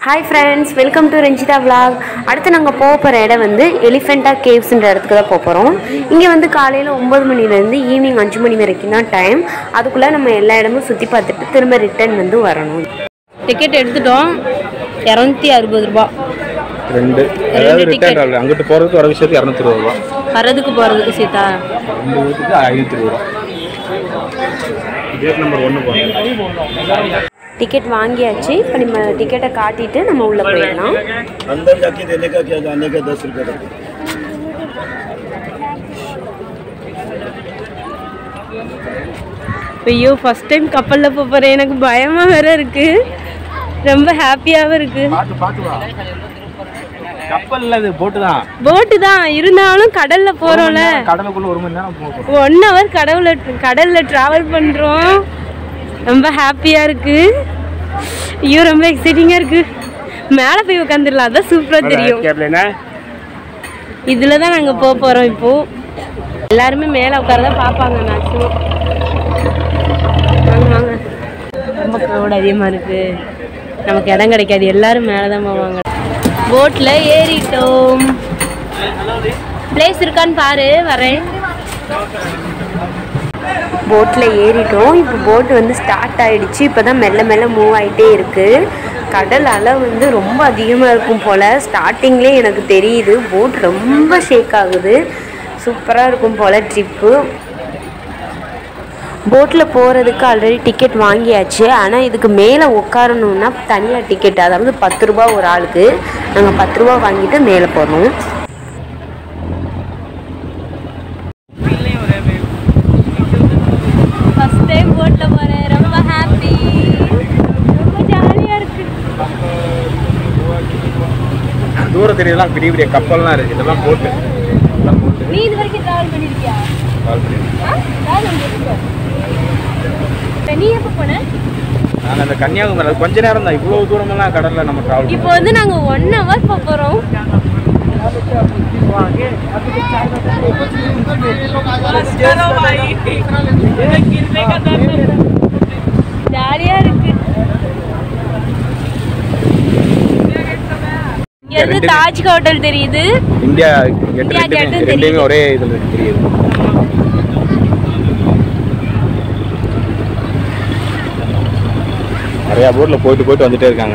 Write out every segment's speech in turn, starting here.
Hi friends welcome to Ranjitha vlog அடுத்து நாங்கள் போக போகிற இடம் வந்து எலிஃபெண்டா கேவ்ஸ்ன்ற இடத்துக்கு தான் போக போகிறோம் இங்கே வந்து காலையில் ஒம்பது மணிலேருந்து ஈவினிங் அஞ்சு மணி வரைக்கும் தான் டைம் அதுக்குள்ளே நம்ம எல்லா இடமும் சுற்றி பார்த்துட்டு திரும்ப ரிட்டர்ன் வந்து வரணும் டிக்கெட் எடுத்துட்டோம் இரநூத்தி அறுபது ரூபா ரெண்டு அதாவது ரிட்டர்ன் ஆகல அங்கிட்டு போகிறதுக்கு வர விஷயத்துக்கு இரநூத்தி இருபது ரூபா வரதுக்கு போகிறதுக்கு சீதா ரெண்டு வீட்டுக்கு ஐநூற்றி இருபது ரூபா கேட் நம்பர் ஒன்று போகணும் டிக்கெட் வாங்கியாச்சு இப்போ நம்ம டிக்கெட்டை காட்டிட்டு நம்ம உள்ளே போயிடலாம் अंदर जाके देने का क्या जाने का दस रुपये का ஐயோ ஃபர்ஸ்ட் டைம் கப்பலில் போக போகிறேன் எனக்கு பயமாக வேற இருக்கு ரொம்ப ஹாப்பியாகவும் இருக்கு பார்த்து பார்த்து வா கப்பல் இல்லை இது போட்டு தான் போட்டு தான் இருந்தாலும் கடலில் போகிறோம்ல கடலுக்குள்ள ஒரு மணி நேரம் போகும் ஒன் ஹவர் கடவுள கடலில் ட்ராவல் பண்ணுறோம் ரொம்ப ஹாப்பியாக இருக்கு ஐயோ ரொம்ப எக்ஸைட்டிங்காக இருக்கு மேலே போய் உட்காந்துடலாம் அதான் சூப்பராக தெரியும் இதில் தான் நாங்கள் போக போகிறோம் இப்போது எல்லாருமே மேலே உட்காரதான் பார்ப்பாங்க மேக்ஸிமம் வாங்க வாங்க ரொம்ப க்ரௌட் அதிகமாக இருக்குது நமக்கு இடம் கிடைக்காது எல்லாரும் மேலே தான் போவாங்க போட்டில் ஏறிட்டோம் பிளேஸ் இருக்கான்னு பாரு வரேன் போட்டில் ஏறிட்டோம் இப்போ போட் வந்து ஸ்டார்ட் ஆயிடுச்சு இப்போ தான் மெல்ல மெல்ல மூவ் ஆகிட்டே இருக்குது கடல் அலை வந்து ரொம்ப அதிகமாக இருக்கும் போல் ஸ்டார்டிங்லேயே எனக்கு தெரியுது போட் ரொம்ப ஷேக் ஆகுது சூப்பராக இருக்கும் போல் ட்ரிப்பு போட்டில் போகிறதுக்கு ஆல்ரெடி டிக்கெட் வாங்கியாச்சு ஆனால் இதுக்கு மேலே உட்காரணுன்னா தனியாக டிக்கெட் அதாவது பத்து ரூபா ஒரு ஆளுக்கு நாங்கள் பத்து ரூபா வாங்கிட்டு மேலே போகிறோம் ஃபர்ஸ்ட் டைம் போட்டில் போகிறேன் ரொம்ப ஹாப்பி ரொம்ப ஜாலியாக இருக்கு தூரம் தெரியலாம் பெரிய பெரிய கப்பல்லாம் இருக்குது இதெல்லாம் போட்டு இதெல்லாம் போட்டு நீ இது வரைக்கும் ட்ராவல் பண்ணியிருக்கியா கால் பண்ணி ட்ராவல் நீ எப்போ போன நான் அந்த கன்னியாகுமரி அது கொஞ்ச நேரம் தான் இவ்வளோ தூரமெல்லாம் கடலில் நம்ம ட்ராவல் இப்போ வந்து நாங்கள் ஒன் ஹவர் போக போகிறோம் ஜாலியாக இருக்கு இங்க இருந்து தாஜ் ஹோட்டல் தெரியுது இந்தியா எட்டு இந்தியா ரெண்டுமே கேட்டும் ரெண்டுமே தெரியுது. ஒரே இதில் தெரியுது நிறையா போட்டில் போயிட்டு போயிட்டு வந்துட்டே இருக்காங்க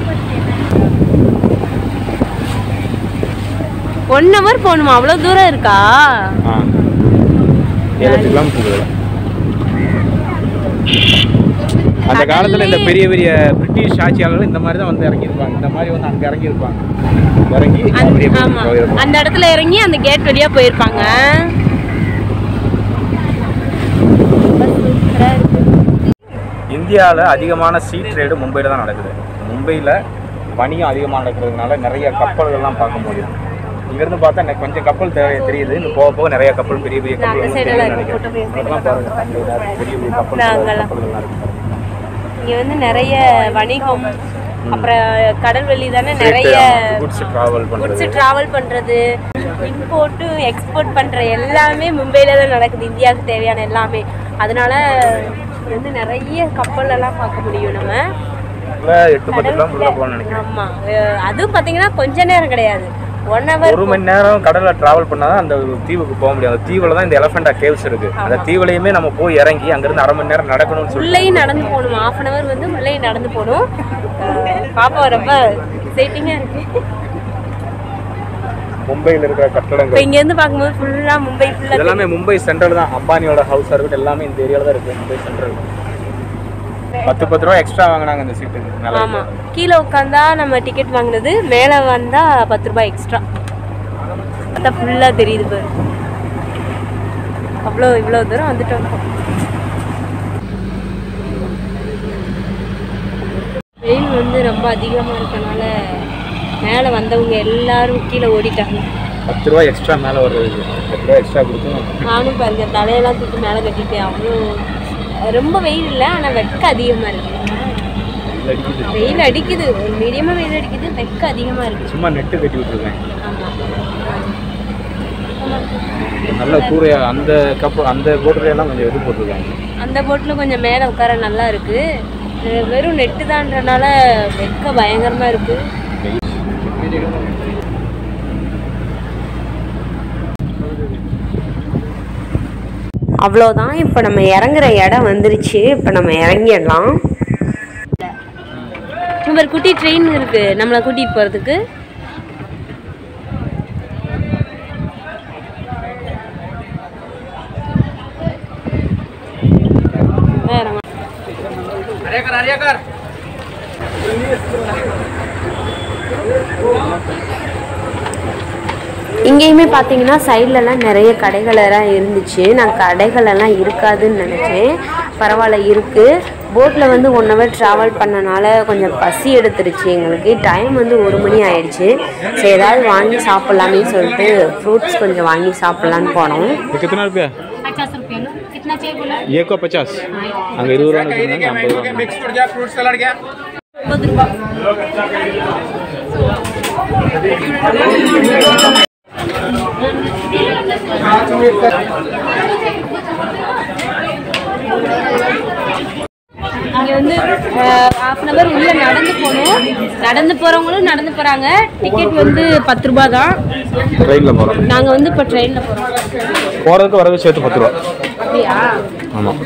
ஒன் ஹவர் போகணுமா அவ்வளோ தூரம் இருக்கா ஆ ஏழு கிலோமீட்டர் இதில் அந்த காலத்தில் இந்த பெரிய பெரிய பிரிட்டிஷ் ஆட்சியாளர்கள் இந்த மாதிரி தான் வந்து இறங்கியிருப்பாங்க இந்த மாதிரி வந்து அங்கே இறங்கியிருப்பாங்க இறங்கி அப்படியே அந்த- ஆமா போயிருப்பாங்க. அந்த இடத்துல இறங்கி அந்த கேட் வழியா போயிருப்பாங்க இந்தியாவில் அதிகமான சீ ட்ரேடு மும்பையில் தான் நடக்குது மும்பையில் வணிகம் அதிகமாக நடக்கிறதுனால நிறைய கப்பல்கள்லாம் பார்க்க முடியும் இங்கேருந்து பார்த்தா எனக்கு கொஞ்சம் கப்பல் தெ- தெரியுது இன்னும் போக போக நிறைய கப்பல் பெரிய பெரிய கப்பல் அந்த வந்து side தெரியும்னு எல்லாம் நினைக்கிறேன். இருக்கு, அதெல்லாம் பாருங்க அங்க ஏதாவது பெரிய பெரிய கப்பல் நாங்கெல்லாம். கப்பல்கள்லாம் இருக்கு இங்க வந்து நிறைய வணிகம் அப்புறம் கடல்வெளி தானே நிறைய குட்ஸ் ட்ராவல் பண்ணுறது குட்ஸ் டிராவல் பண்றது இம்போர்ட்டு எக்ஸ்போர்ட் பண்ற எல்லாமே மும்பையில தான் நடக்குது இந்தியாவுக்கு தேவையான எல்லாமே அதனால வந்து நிறைய கப்பல் எல்லாம் பார்க்க முடியும் நம்ம எட்டு பத்து கிலோமீட்டர் போகணும்னு நினைக்கிறேன் ஆமா அஹ் அதுவும் பாத்தீங்கன்னா கொஞ்ச நேரம் கிடையாது ஒன் ஹவர் ஒரு மணி நேரம் கடல்ல டிராவல் பண்ணால் தான் அந்த தீவுக்கு போக முடியும் அந்த தீவில் தான் இந்த எலஃபெண்டா கேவ்ஸ் இருக்கு அந்த தீவுலையுமே நம்ம போய் இறங்கி அங்கிருந்து அரை மணி நேரம் நடக்கணும்னு சொல்லி உள்ளேயும் நடந்து போகணும் half அன் ஹவர் வந்து உள்ளேயும் நடந்து போகணும் அஹ் பாப்பா ரொம்ப எக்ஸைட்டிங்காக இருக்கு மும்பையில் இருக்கிற இப்போ கட்டடங்கள் இங்கேருந்து பார்க்கும்போது ஃபுல்லாக மும்பை ஃபுல்லாக எல்லாமே மும்பை சென்ட்ரல் தான் அம்பானியோட ஹவுஸாக இருக்கட்டும் எல்லாமே இந்த ஏரியாவில் தான் இருக்கு மும்பை சென்ட்ரல் பத்து பத்து ரூபா எக்ஸ்ட்ரா வாங்கினாங்க இந்த சீட்டுக்கு நல்லா ஆமாம் கீழே உட்காந்தா நம்ம டிக்கெட் வாங்கினது மேலே வந்தா பத்து ரூபாய் எக்ஸ்ட்ரா அதான் ஃபுல்லாக தெரியுது பாரு அவ்வளோ இவ்வளோ தூரம் வந்துட்டோம் இப்போ. வெயில் வந்து ரொம்ப அதிகமாக இருக்கனால மேலே வந்தவங்க எல்லாரும் கீழே ஓடிட்டாங்க பத்து ரூபா எக்ஸ்ட்ரா மேலே வருது பத்து ரூபா எக்ஸ்ட்ரா கொடுத்து நானும் பாருங்க தலையெல்லாம் தூக்கி மேலே கட்டிட்டேன் அவ்வளோ ரொம்ப வெயில் இல்லை ஆனால் வெக்க அதிகமாக இருக்கு அடிக்குது வெயில் அடிக்குது ஒரு மீடியமாக வெயில் அடிக்குது வெக்க அதிகமாக இருக்கு சும்மா நெட்டு கட்டி விட்டுருக்கேன் ஆமாம் நல்ல கூரையா அந்த கப்பல் அந்த போட்டுல எல்லாம் கொஞ்சம் இது போட்டிருக்காங்க அந்த போட்டில் கொஞ்சம் மேலே உட்கார நல்லா இருக்கு வெ- வெறும் நெட்டு தான்றனால வெக்க பயங்கரமா இருக்கு அவ்வளோதான் இப்போ நம்ம இறங்குற இடம் வந்துருச்சு இப்போ நம்ம இறங்கிடலாம் ஒரு குட்டி ட்ரெயின் இருக்கு நம்மளை கூட்டிட்டு போறதுக்கு வேற இங்கேயுமே பார்த்தீங்கன்னா சைட்லலாம் நிறைய கடைகளெல்லாம் இருந்துச்சு நான் கடைகளெல்லாம் இருக்காதுன்னு நினச்சேன் பரவாயில்ல இருக்குது போட்டில் வந்து ஒன் ஹவர் ட்ராவல் பண்ணனால கொஞ்சம் பசி எடுத்துருச்சு எங்களுக்கு டைம் வந்து ஒரு மணி ஆயிடுச்சு சரி ஏதாவது வாங்கி சாப்பிட்லாமே சொல்லிட்டு ஃப்ரூட்ஸ் கொஞ்சம் வாங்கி சாப்பிட்லான்னு போனோம் ये कितना रुपया ये को पचास அங்கே இருபது ரூபா ஐம்பது ரூபா मिक्स कर दिया फ्रूट सलाद क्या முப்பது ரூபா இங்க வந்து ஹாஃப் அன் ஹவர் உள்ள நடந்து போகணும் நடந்து போறவங்களும் நடந்து போறாங்க டிக்கெட் வந்து பத்து ரூபா தான் ட்ரெயினில் போகிறோம் நாங்க வந்து இப்போ ட்ரெயின்ல போறோம் போகிறதுக்கு வரது சேர்த்து பத்து ரூபா அப்படியா ஆமாம்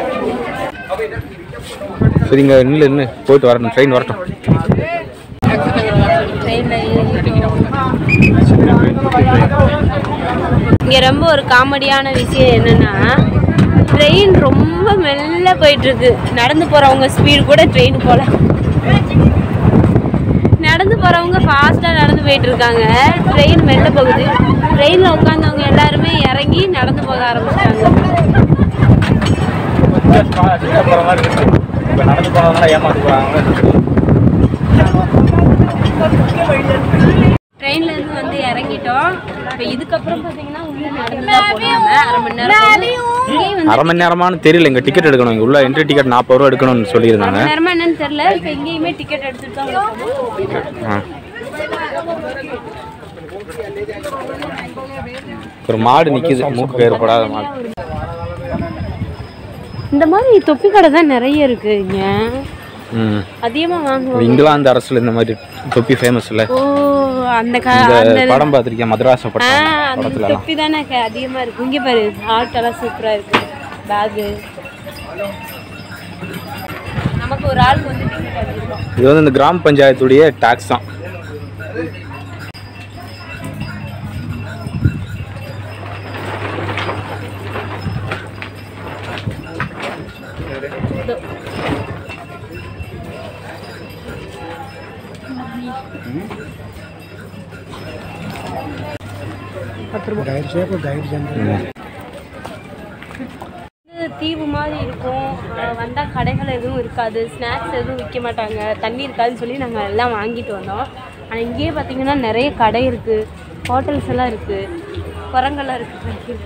சரிங்க நில்லு நின்று போயிட்டு வரட்டும் ட்ரெயின் வரட்டும் ட்ரெயின்ல இங்க ரொம்ப ஒரு காமெடியான விஷயம் என்னன்னா ட்ரெயின் ரொம்ப மெல்ல போயிட்டு இருக்கு நடந்து போறவங்க ஸ்பீடு கூட ட்ரெயின் போல நடந்து போறவங்க ஃபாஸ்டா நடந்து போயிட்டு இருக்காங்க ட்ரெயின் மெல்ல போகுது ட்ரெயின்ல உட்காந்தவங்க எல்லாருமே இறங்கி நடந்து போக ஆரம்பிச்சிட்டாங்க இப்போ நடந்து போனவங்களாம் ஏமாந்து போகிறாங்க ட்ரெயின்ல இருந்து வந்து இறங்கிட்டோம் இப்போ இதுக்கப்புறம் பாத்தீங்கன்னா உள்ள நடந்து தான் போனாங்க அரை மணி நேரம் போகணும். இங்கேயும் வந்து அரை மணி நேரமானு தெரியல இங்கே டிக்கெட் எடுக்கணும் இங்கே உள்ள என்ட்ரி டிக்கெட் நாற்பது ரூபா எடுக்கணும்னு சொல்லியிருந்தாங்க மணி நேரமா என்னன்னு தெரியல இப்போ இங்கேயுமே டிக்கெட் எடுத்துட்டு தான் உள்ள போகணும். ஆ ஒரு மாடு நிற்கிது மூக்கு பேர் போடாத மாடு இந்த மாதிரி தொப்பி கடை தான் நிறைய இருக்கு இங்க ம் அதிகமா வாங்குவோம் இங்கிலாந்து அரசுல இந்த மாதிரி தொப்பி ஃபேமஸ் இல்ல ஓ அந்த க- இந்த அந்த படம் பார்த்திருக்கேன் மதராச ஆ, படம் அந்த படத்துல எல்லாம் தொப்பி தானே க- அதிகமா இருக்கு இங்க பாரு ஆர்ட் எல்லாம் சூப்பரா இருக்கு பேகு நமக்கு ஒரு ஆளுக்கு வந்து டிக்கெட் அடிச்சிருக்கோம் இது வந்து இந்த கிராம பஞ்சாயத்துடைய டாக்ஸ் தான் இது தீவு மாதிரி இருக்கும் அஹ் வந்தா கடைகள் எதுவும் இருக்காது ஸ்நாக்ஸ் எதுவும் விற்க மாட்டாங்க தண்ணி இருக்காதுன்னு சொல்லி நாங்கள் எல்லாம் வாங்கிட்டு வந்தோம் ஆனால் இங்கேயே பார்த்தீங்கன்னா நிறைய கடை இருக்குது ஹோட்டல்ஸ் எல்லாம் இருக்குது குரங்கெல்லாம் இருக்குது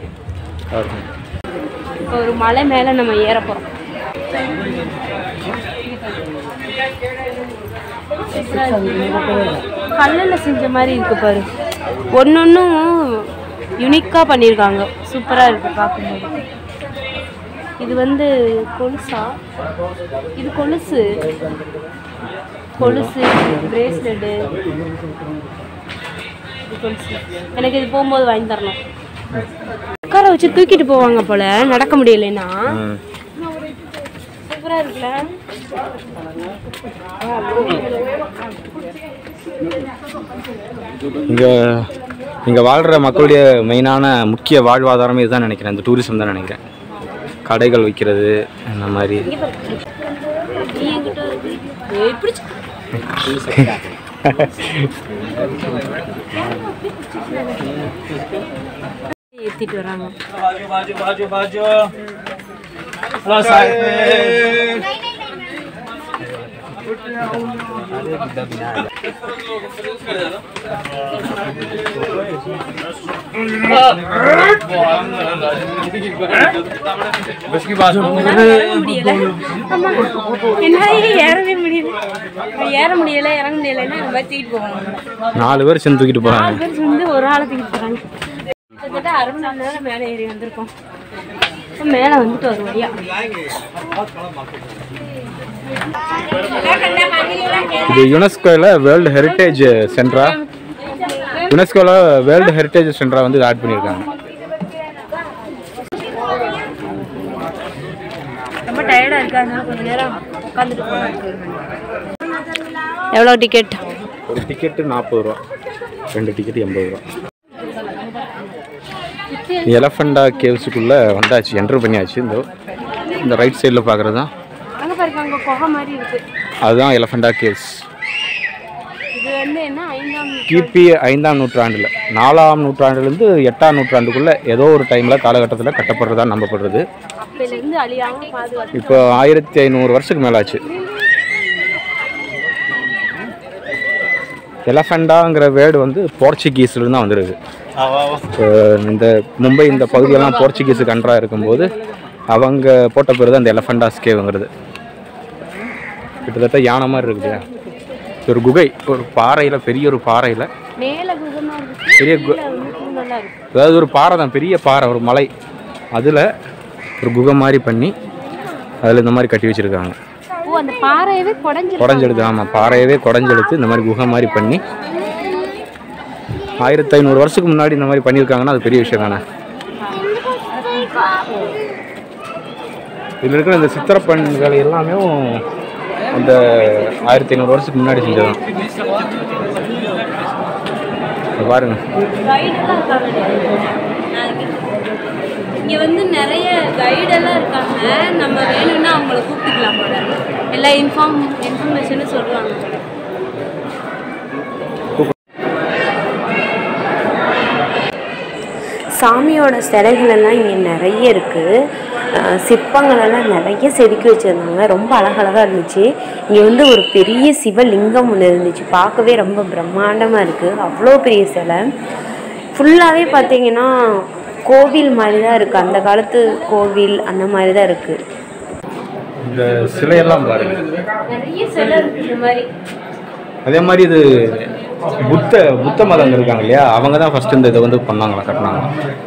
இப்போ ஒரு மலை மேலே நம்ம ஏற போகிறோம் கல்லில் செஞ்ச மாதிரி இருக்கு பாரு ஒன்னொன்றும் யுனிக்காக பண்ணியிருக்காங்க சூப்பராக இருக்கு பார்க்கும்போது இது வந்து கொலுசா இது கொலுசு கொலுசு பிரேஸ்லெட்டு இது கொலுசு எனக்கு இது போகும்போது வாங்கி தரணும் உட்கார வச்சு தூக்கிட்டு போவாங்க போல நடக்க முடியலைன்னா சூப்பரா இருக்குல்ல இங்க இங்க வாழ்ற மக்களுடைய மெயினான முக்கிய வாழ்வாதாரமே இதுதான் நினைக்கிறேன் இந்த டூரிசம் தான் நினைக்கிறேன் கடைகள் வைக்கிறது இந்த மாதிரி நீ என்கிட்ட இருக்கு. ஏய், பிடிச்சு ஏத்திட்டு வராங்க முடியல ஆமா என்னால ஏறவே முடியல ஏற முடியல இறங்க முடியலன்னா இந்த மாதிரி தூக்கிட்டு போவாங்க நாலு பேர் சேர்ந்து தூக்கிட்டு போறாங்க நாலு பேர் வந்து ஒரு ஆளை தூக்கிட்டு போறாங்க கிட்டத்தட்ட அரை மணி நேரம் மேலே ஏறி வந்திருக்கோம் இப்போ மேலே வந்துட்டு ஒரு வழியா இது யுனெஸ்கோவில் வேர்ல்டு ஹெரிட்டேஜ் சென்டரா யுனெஸ்கோவில் வேர்ல்டு ஹெரிட்டேஜ் சென்டரா வந்து ஆட் பண்ணியிருக்காங்க ரொம்ப டயர்டாக இருக்கு அதனால கொஞ்ச நேரம் உட்காந்துட்டு போகலாம் எவ்வளோ டிக்கெட் ஒரு டிக்கெட்டு நாற்பது ரூபா ரெண்டு டிக்கெட் எண்பது ரூபா எலஃபண்டா கேவ்ஸுக்குள்ளே வந்தாச்சு என்ட்ரு பண்ணியாச்சு இந்த இந்த ரைட் சைடில் பார்க்குறது தான் அங்கே பாருங்க அங்கே குகை மாதிரி இருக்கு அதுதான் எலஃபண்டா கேவ்ஸ் இது வந்து என்ன ஐந்தாம் கிபி ஐந்தாம் நூற்றாண்டில் நாலாம் நூற்றாண்டுலேருந்து எட்டாம் நூற்றாண்டுக்குள்ளே ஏதோ ஒரு டைமில் காலகட்டத்தில் கட்டப்படுறதா நம்பப்படுறது அப்பையிலேருந்து அழியாமல் பாதுகாத்து இப்போ ஆயிரத்தி ஐநூறு வருஷத்துக்கு மேலே ஆச்சு எலஃபண்டாங்கிற வேர்டு வந்து போர்ச்சுகீஸ்லேருந்து தான் வந்துருக்கு இப்போ இந்த மும்பை இந்த பகுதியெல்லாம் போர்ச்சுகீஸு கன்றாக இருக்கும்போது அவங்க போட்ட பேர் தான் இந்த எலஃபண்டாஸ் கேவுங்கிறது கிட்டத்தட்ட யானை மாதிரி இருக்குது ஒரு குகை ஒரு பாறையில் பெரிய ஒரு பாறையில் மேலே குகமாக இருக்கு பெரிய கு நல்லா இருக்கு அதாவது ஒரு பாறை தான் பெரிய பாறை ஒரு மலை அதில் ஒரு குகை மாதிரி பண்ணி அதில் இந்த மாதிரி கட்டி வச்சுருக்காங்க ஓ அந்த பாறையவே குடஞ்சி குடஞ்செடுத்து ஆமாம் பாறையவே குடஞ்செடுத்து இந்த மாதிரி குகை மாதிரி பண்ணி ஆயிரத்தி ஐநூறு வருஷத்துக்கு முன்னாடி இந்த மாதிரி பண்ணியிருக்காங்கன்னா அது பெரிய விஷயம் தானே இதில் இருக்கிற இந்த சித்திரப்பண்கள் எல்லாமே அந்த ஆயிரத்தி ஐநூறு வருஷத்துக்கு முன்னாடி செஞ்சதுதான் இங்க பாருங்க கைடெல்லாம் இருக்காங்க இங்கே வந்து நிறைய கைடெல்லாம் இருக்காங்க நம்ம வேணும்னா அவங்கள கூப்பிட்டுக்கலாம் போல எல்லா இன்ஃபார்ம் இன்ஃபர்மேஷனும் சொல்லுவாங்க போல சாமியோட சிலைகள் எல்லாம் இங்கே நிறைய இருக்குது சிற்பங்கள் எல்லாம் நிறைய செதுக்கி வச்சுருந்தாங்க ரொம்ப அழகழகாக இருந்துச்சு இங்கே வந்து ஒரு பெரிய சிவலிங்கம் ஒன்று இருந்துச்சு பார்க்கவே ரொம்ப பிரம்மாண்டமாக இருக்குது அவ்வளோ பெரிய சிலை ஃபுல்லாகவே பார்த்தீங்கன்னா கோவில் மாதிரி தான் இருக்குது அந்த காலத்து கோவில் அந்த மாதிரி தான் இருக்குது இந்த சிலையெல்லாம் பாருங்க நிறைய சிலை இருக்கு இந்த மாதிரி அதே மாதிரி இது புத்த புத்த மதம் இருக்காங்க இல்லையா அவங்க தான் ஃபர்ஸ்ட் இந்த இதை வந்து பண்ணாங்களா கட்டினாங்க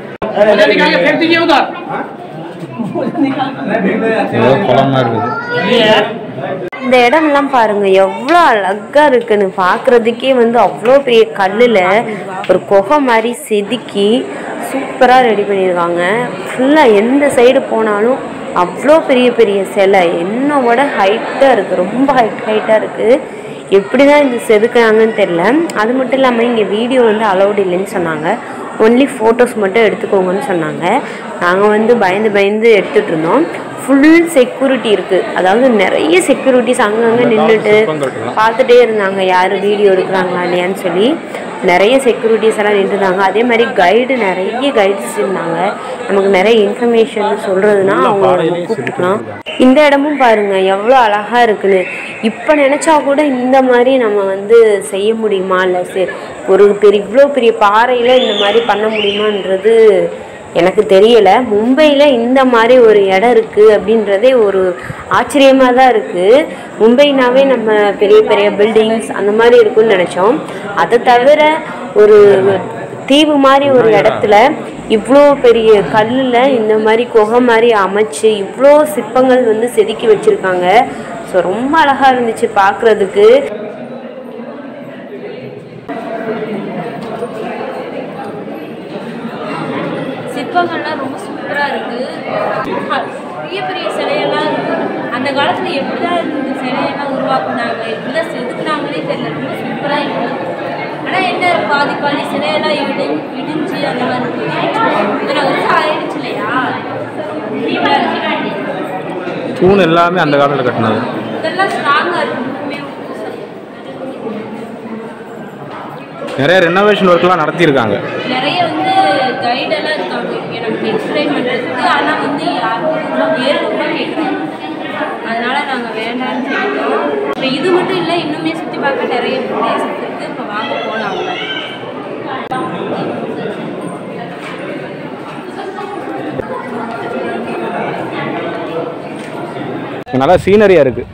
ஏதோ குளமா இருக்குது இந்த இடம்லாம் பாருங்க எவ்வளோ அழகா இருக்குன்னு பார்க்கறதுக்கே வந்து அவ்வளோ பெரிய கல்லில் ஒரு குகை மாதிரி செதுக்கி சூப்பராக ரெடி பண்ணியிருக்காங்க ஃபுல்லாக எந்த சைடு போனாலும் அவ்வளோ பெரிய பெரிய சிலை என்னோட ஹைட்டாக இருக்குது ரொம்ப ஹைட் ஹைட்டாக இருக்குது எப்படி தான் இது செதுக்குனாங்கன்னு தெரில அது மட்டும் இல்லாமல் இங்கே வீடியோ வந்து அலௌட் இல்லைன்னு சொன்னாங்க ஒன்லி ஃபோட்டோஸ் மட்டும் எடுத்துக்கோங்கன்னு சொன்னாங்க நாங்கள் வந்து பயந்து பயந்து எடுத்துகிட்டு இருந்தோம் ஃபுல் செக்யூரிட்டி இருக்குது அதாவது நிறைய செக்யூரிட்டிஸ் அங்கங்கே நின்றுட்டு பார்த்துட்டே இருந்தாங்க யார் வீடியோ எடுக்கிறாங்களா இல்லையான்னு சொல்லி நிறைய செக்யூரிட்டிஸ் எல்லாம் நின்றுருந்தாங்க அதே மாதிரி கைடு நிறைய கைட்ஸ் இருந்தாங்க நமக்கு நிறைய இன்ஃபர்மேஷன் சொல்கிறதுனா அவங்க நம்ம கூப்பிட்டுக்கலாம் இந்த இடமும் பாருங்க எவ்வளோ அழகாக இருக்குன்னு இப்போ நினச்சா கூட இந்த மாதிரி நம்ம வந்து செய்ய முடியுமா இல்லை சரி ஒரு பெரிய இவ்வளோ பெரிய பாறையில் இந்த மாதிரி பண்ண முடியுமான்றது எனக்கு தெரியல மும்பையில் இந்த மாதிரி ஒரு இடம் இருக்குது அப்படின்றதே ஒரு ஆச்சரியமாக தான் இருக்குது மும்பைனாவே நம்ம பெரிய பெரிய பில்டிங்ஸ் அந்த மாதிரி இருக்குன்னு நினச்சோம் அதை தவிர ஒரு தீவு மாதிரி ஒரு இடத்துல இவ்வளோ பெரிய கல்லில் இந்த மாதிரி குகை மாதிரி அமைச்சு இவ்வளோ சிற்பங்கள் வந்து செதுக்கி வச்சுருக்காங்க ஸோ ரொம்ப அழகாக இருந்துச்சு பார்க்குறதுக்கு சிற்பங்கள்லாம் ரொம்ப சூப்பராக இருக்குது பெரிய பெரிய சிலையெல்லாம் இருக்குது அந்த காலத்தில் எப்படி தான் இந்த சிலையெல்லாம் உருவாக்குனாங்க எப்படி தான் செதுக்குனாங்களே தெரியல ரொம்ப சூப்பராக இருக்குது ஆனால் என்ன பாதி பாதி சிலையெல்லாம் இடி இடிஞ்சு அந்த மாதிரி இருக்குது இத்தனை வருஷம் ஆயிடுச்சு இல்லையா தூண் எல்லாமே அந்த காலத்தில் கட்டினது இதெல்லாம் ஸ்ட்ராங்காக இருக்குது இன்னுமே புதுசா. நிறைய ரெனோவேஷன் ஒர்க்லாம் நடத்தியிருக்காங்க நிறைய வந்து கைடெல்லாம் இருக்காங்க இங்கே நமக்கு எக்ஸ்பிளைன் பண்ணுறதுக்கு ஆனால் வந்து யாரும் ஏறணும்னா கேட்குறாங்க அதனால நாங்கள் வேண்டாம்னு சொல்லிட்டோம் இப்போ இது மட்டும் இல்லை இன்னுமே சுற்றி பார்க்க நிறைய பிளேசஸ் இருக்குது இப்போ வாங்க போகலாம் அவங்க நல்லா சீனரியாக இருக்குது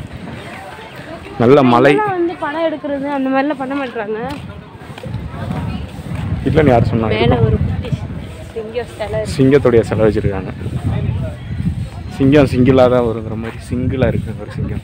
நல்ல மலை வந்து படம் எடுக்கிறது அந்த மாதிரிலாம் பண்ண மாட்டாங்க இல்லைன்னு யார் சொன்னாங்க மேலே ஒரு குட்டி சிங்கம் சிலை சிங்கத்துடைய சிலை வச்சுருக்காங்க சிங்கம் சிங்கிளாக தான் வருங்கிற மாதிரி சிங்கிளாக இருக்குது ஒரு சிங்கம்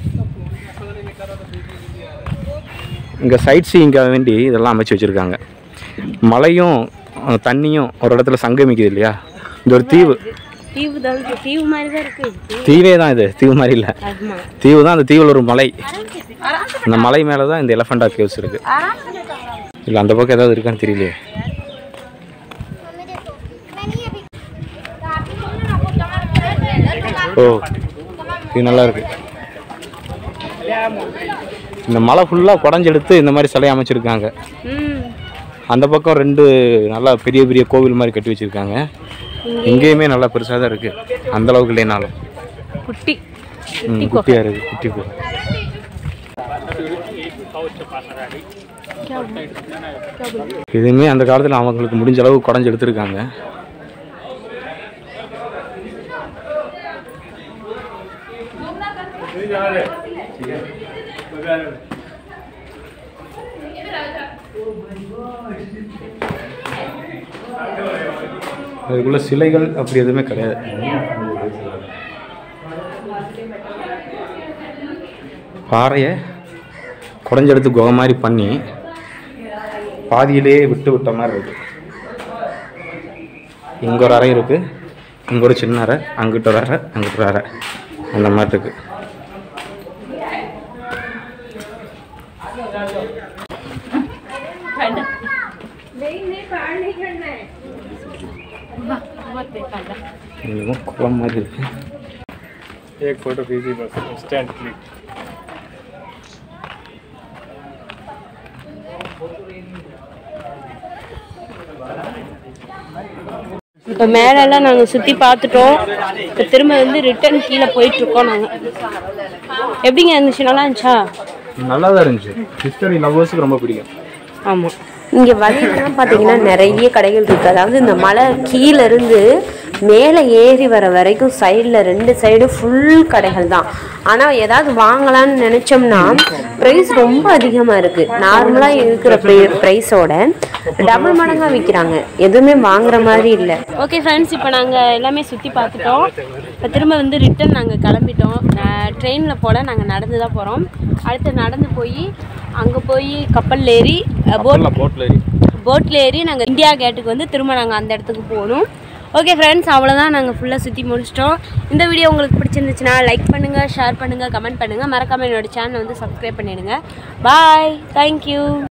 இங்கே சைட் சீயிங்காக வேண்டி இதெல்லாம் அமைச்சு வச்சுருக்காங்க மலையும் அஹ், தண்ணியும் ஒரு இடத்துல சங்கமிக்குது இல்லையா இந்த ஒரு தீவு தீவு தான் இருக்கு. தீவு மாதிரி தான் இருக்கு தீவே தான் இது தீவு மாதிரி இல்லை ஆமா தீவு தான் அந்த தீவில் ஒரு மலை அந்த மலை மேலே தான் இந்த எலஃபண்டா கேவ்ஸ் இருக்கு இல்லை அந்த பக்கம் ஏதாவது இருக்கான்னு தெரியலையே ஓ இது நல்லா இருக்கு இந்த மலை ஃபுல்லாக குடஞ்செடுத்து இந்த மாதிரி சிலையை அமைச்சிருக்காங்க ம் அந்த பக்கம் ரெண்டு நல்லா பெரிய பெரிய கோவில் மாதிரி கட்டி வச்சிருக்காங்க இங்கேயுமே நல்லா பெருசாக தான் இருக்கு அந்த அளவுக்கு இல்லைனாலும் குட்டி ம், குட்டியா இருக்கு குட்டி போ இதுவுமே அந்த காலத்தில் அவங்களுக்கு முடிஞ்ச அளவு குடஞ்சு எடுத்திருக்காங்க அதுக்குள்ள சிலைகள் அப்படி எதுவுமே கிடையாது பாறையை குடஞ்செடுத்து குகை மாதிரி பண்ணி பாதியிலேயே விட்டு விட்ட மாதிரி இருக்கு இங்கே ஒரு அறை இருக்கு இங்கே ஒரு சின்ன அறை அங்கிட்ட ஒரு அறை அங்கிட்ட ஒரு அறை அந்த மாதிரி இருக்கு இதுவும் குளம் மாதிரி இருக்கு एक फोटो कीजिए बस इंस्टेंट क्लिक இப்போ மேலெல்லாம் நாங்கள் சுற்றி பார்த்துட்டோம் இப்போ திரும்ப வந்து ரிட்டர்ன் கீழே போயிட்டுருக்கோம் நாங்கள் எப்படிங்க இருந்துச்சு நல்லா இருந்துச்சா நல்லா தான் இருந்துச்சு ஹிஸ்டரி லவ்வர்ஸுக்கு ரொம்ப பிடிக்கும் ஆமாம் இங்கே வழியிலலாம் பார்த்தீங்கன்னா நிறைய கடைகள் இருக்குது அதாவது இந்த மலை கீழ இருந்து மேலே ஏறி வர வரைக்கும் சைடில் ரெண்டு சைடு ஃபுல் கடைகள் தான் ஆனால் ஏதாவது வாங்கலாம்னு நினச்சோம்னா ப்ரைஸ் ரொம்ப அதிகமாக இருக்குது நார்மலாக இருக்கிற ப்ரைஸோட டபுள் மடங்காக விற்கிறாங்க எதுவுமே வாங்குற மாதிரி இல்லை ஓகே ஃப்ரெண்ட்ஸ் இப்போ நாங்கள் எல்லாமே சுற்றி பார்த்துட்டோம் இப்போ திரும்ப வந்து ரிட்டர்ன் நாங்கள் கிளம்பிட்டோம் ட்ரெயினில் போல நாங்கள் நடந்து தான் போகிறோம் அடுத்து நடந்து போய் அங்கே போய் கப்பல் ஏறி போட் போட்டில் ஏறி போட்டில் ஏறி நாங்கள் இந்தியா கேட்டுக்கு வந்து திரும்ப நாங்கள் அந்த இடத்துக்கு போகணும் ஓகே ஃப்ரெண்ட்ஸ் அவ்வளோதான் நாங்கள் ஃபுல்லாக சுற்றி முடிச்சிட்டோம் இந்த வீடியோ உங்களுக்கு பிடிச்சிருந்துச்சுன்னா லைக் பண்ணுங்கள் ஷேர் பண்ணுங்கள் கமெண்ட் பண்ணுங்கள் மறக்காமல் என்னோட சேனலை வந்து சப்ஸ்கிரைப் பண்ணிடுங்க பாய் தேங்க்யூ